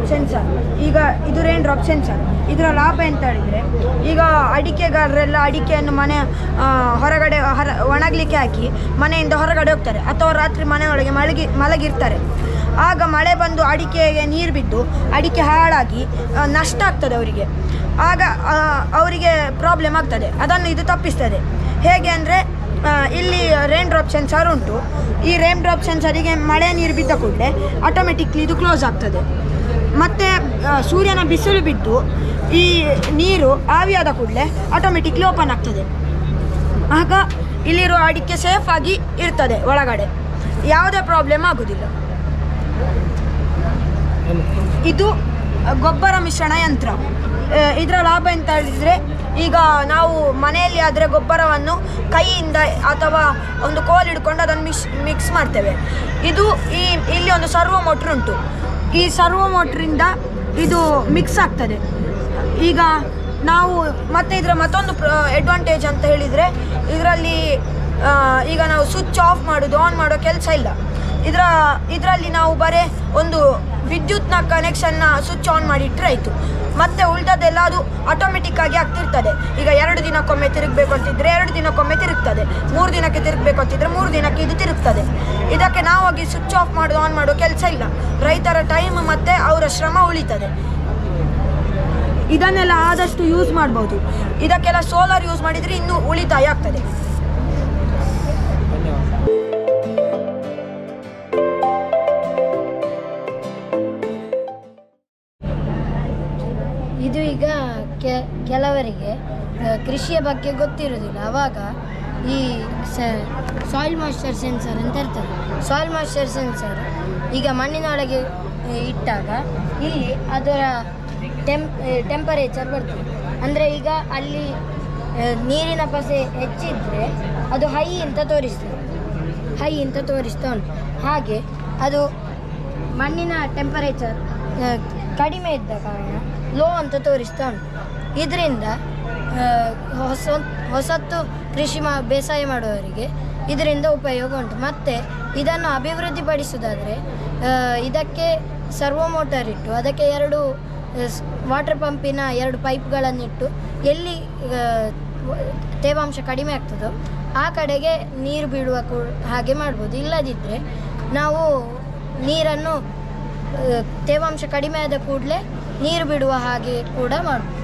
drop sensor ಈಗ ಇದು rain drop sensor ಇದರ ಲಾಭ ಎಂತ ಹೇಳಿದರೆ ಈಗ ಅಡಿಕೆಗಾರರೆಲ್ಲ ಅಡಿಕೆಯನ್ನು ಮನೆ ಆ, ಹೊರಗಡೆ ಹೊರ ಒಣಗಲಿಕ್ಕೆ ಹಾಕಿ ಮನೆಯಿಂದ ಹೊರಗಡೆ ಹೋಗ್ತಾರೆ ಅಥವಾ ರಾತ್ರಿ ಮನೆಯೊಳಗೆ ಮಲಗಿ ಮಲಗಿರ್ತಾರೆ ಆಗ ಮಳೆ ಬಂದು ಅಡಿಕೆಗೆ ನೀರು ಬಿದ್ದು ಅಡಿಕೆ ಹಾಳಾಗಿ ಆ, ನಷ್ಟ ಆಗ್ತದೆ ಅವರಿಗೆ ಆಗ ಆ, ಅವರಿಗೆ ಪ್ರಾಬ್ಲಮ್ ಆಗ್ತದೆ ಅದನ್ನು ಇದು ತಪ್ಪಿಸ್ತದೆ ಹೇಗೆ ಅಂದರೆ ಇಲ್ಲಿ ರೇನ್ ಡ್ರಾಪ್ ಸೆನ್ಸರ್ ಉಂಟು ಈ ರೇನ್ ಡ್ರಾಪ್ ಸೆನ್ಸರಿಗೆ ಮಳೆ ನೀರು ಬಿದ್ದ ಕೂಡಲೇ ಆಟೋಮೆಟಿಕ್ಲಿ ಇದು ಕ್ಲೋಸ್ ಆಗ್ತದೆ ಮತ್ತು ಸೂರ್ಯನ ಬಿಸಿಲು ಬಿದ್ದು ಈ ನೀರು ಆವಿಯಾದ ಕೂಡಲೇ ಆಟೋಮೆಟಿಕ್ಲಿ ಓಪನ್ ಆಗ್ತದೆ ಆಗ ಇಲ್ಲಿರುವ ಅಡಿಕೆ ಸೇಫ್ ಆಗಿ ಇರ್ತದೆ ಒಳಗಡೆ ಯಾವುದೇ ಪ್ರಾಬ್ಲಮ್ ಆಗೋದಿಲ್ಲ ಇದು ಅ, ಗೊಬ್ಬರ ಮಿಶ್ರಣ ಯಂತ್ರ ಅ, ಇದರ ಲಾಭ ಎಂತ ಹೇಳಿದರೆ ಈಗ ನಾವು ಮನೆಯಲ್ಲಿ ಆದರೆ ಗೊಬ್ಬರವನ್ನು ಕೈಯಿಂದ ಅಥವಾ ಒಂದು ಕೋಲ್ ಹಿಡ್ಕೊಂಡು ಅದನ್ನು ಮಿಕ್ಸ್ ಮಿಕ್ಸ್ ಮಾಡ್ತೇವೆ ಇದು ಈ ಇಲ್ಲಿ ಒಂದು ಸರ್ವೋ ಮೋಟ್ರ್ ಉಂಟು ಈ ಸರ್ವೋ ಮೋಟ್ರಿಂದ ಇದು ಮಿಕ್ಸ್ ಆಗ್ತದೆ ಈಗ ನಾವು ಮತ್ತೆ ಇದರ ಮತ್ತೊಂದು ಅಡ್ವಾಂಟೇಜ್ ಅಂತ ಹೇಳಿದರೆ ಇದರಲ್ಲಿ ಈಗ ನಾವು ಸ್ವಿಚ್ ಆಫ್ ಮಾಡೋದು ಆನ್ ಮಾಡೋ ಕೆಲಸ ಇಲ್ಲ ಇದರ ಇದರಲ್ಲಿ ನಾವು ಬರೀ ಒಂದು ವಿದ್ಯುತ್ನ ಕನೆಕ್ಷನ್ನ ಸ್ವಿಚ್ ಆನ್ ಮಾಡಿಟ್ರೆ ಆಯಿತು ಮತ್ತೆ ಉಳಿದದ್ದೆಲ್ಲ ಅದು ಆಟೋಮೆಟಿಕ್ ಆಗಿ ಆಗ್ತಿರ್ತದೆ ಈಗ ಎರಡು ದಿನಕ್ಕೊಮ್ಮೆ ತಿರುಗಬೇಕು ಅಂತಿದ್ರೆ ಎರಡು ದಿನಕ್ಕೊಮ್ಮೆ ತಿರುಗ್ತದೆ ಮೂರು ದಿನಕ್ಕೆ ತಿರುಗಬೇಕು ಅಂತಿದ್ರೆ ಮೂರು ದಿನಕ್ಕೆ ಇದು ತಿರುಗ್ತದೆ ಇದಕ್ಕೆ ನಾವು ಹೋಗಿ ಸ್ವಿಚ್ ಆಫ್ ಮಾಡೋದು ಆನ್ ಮಾಡೋ ಕೆಲಸ ಇಲ್ಲ ರೈತರ ಟೈಮ್ ಮತ್ತು ಅವರ ಶ್ರಮ ಉಳಿತದೆ ಇದನ್ನೆಲ್ಲ ಆದಷ್ಟು ಯೂಸ್ ಮಾಡ್ಬೋದು ಇದಕ್ಕೆಲ್ಲ ಸೋಲಾರ್ ಯೂಸ್ ಮಾಡಿದರೆ ಇನ್ನೂ ಉಳಿತಾಯ ಆಗ್ತದೆ ಇದು ಈಗ ಕೆ ಕೆಲವರಿಗೆ ಆ, ಕೃಷಿಯ ಬಗ್ಗೆ ಗೊತ್ತಿರೋದಿಲ್ಲ ಆವಾಗ ಈ ಸಾಯಿಲ್ ಮಾಯ್ಚರ್ ಸೆನ್ಸರ್ ಅಂತ ಇರ್ತದೆ ಸಾಯಿಲ್ ಮಾಯ್ಚರ್ ಸೆನ್ಸರ್ ಈಗ ಮಣ್ಣಿನೊಳಗೆ ಆ, ಇಟ್ಟಾಗ ಇಲ್ಲಿ ಅದರ ಟೆಂಪ್ ಟೆಂಪರೇಚರ್ ಬರ್ತದೆ ಅಂದರೆ ಈಗ ಅಲ್ಲಿ ಆ, ನೀರಿನ ಪಸೆ ಹೆಚ್ಚಿದ್ರೆ ಅದು ಹೈ ಅಂತ ತೋರಿಸ್ತದೆ ಹೈ ಅಂತ ತೋರಿಸ್ತಾ ಉಂಟು ಹಾಗೆ ಅದು ಮಣ್ಣಿನ ಟೆಂಪರೇಚರ್ ಕಡಿಮೆ ಇದ್ದ ಕಾರಣ ಲೋ ಅಂತ ತೋರಿಸ್ತಾ ಉಂಟು ಇದರಿಂದ ಹೊಸ ಹೊಸತ್ತು ಕೃಷಿ ಮಾ ಬೇಸಾಯ ಮಾಡುವವರಿಗೆ ಇದರಿಂದ ಉಪಯೋಗ ಉಂಟು ಮತ್ತು ಇದನ್ನು ಅಭಿವೃದ್ಧಿಪಡಿಸುವುದಾದರೆ ಆ, ಇದಕ್ಕೆ ಸರ್ವೋ ಮೋಟರ್ ಇಟ್ಟು ಅದಕ್ಕೆ ಎರಡು ವಾಟರ್ ಪಂಪಿನ ಎರಡು ಪೈಪ್ಗಳನ್ನಿಟ್ಟು ಎಲ್ಲಿ ಆ, ವ- ತೇವಾಂಶ ಕಡಿಮೆ ಆಗ್ತದೋ ಆ ಕಡೆಗೆ ನೀರು ಬಿಡುವ ಕೂ ಹಾಗೆ ಮಾಡ್ಬೋದು ಇಲ್ಲದಿದ್ದರೆ ನಾವು ನೀರನ್ನು ಆ, ತೇವಾಂಶ ಕಡಿಮೆ ಆದ ಕೂಡಲೇ ನೀರು ಬಿಡುವ ಹಾಗೆ ಕೂಡ ಮಾಡ್ಬೋದು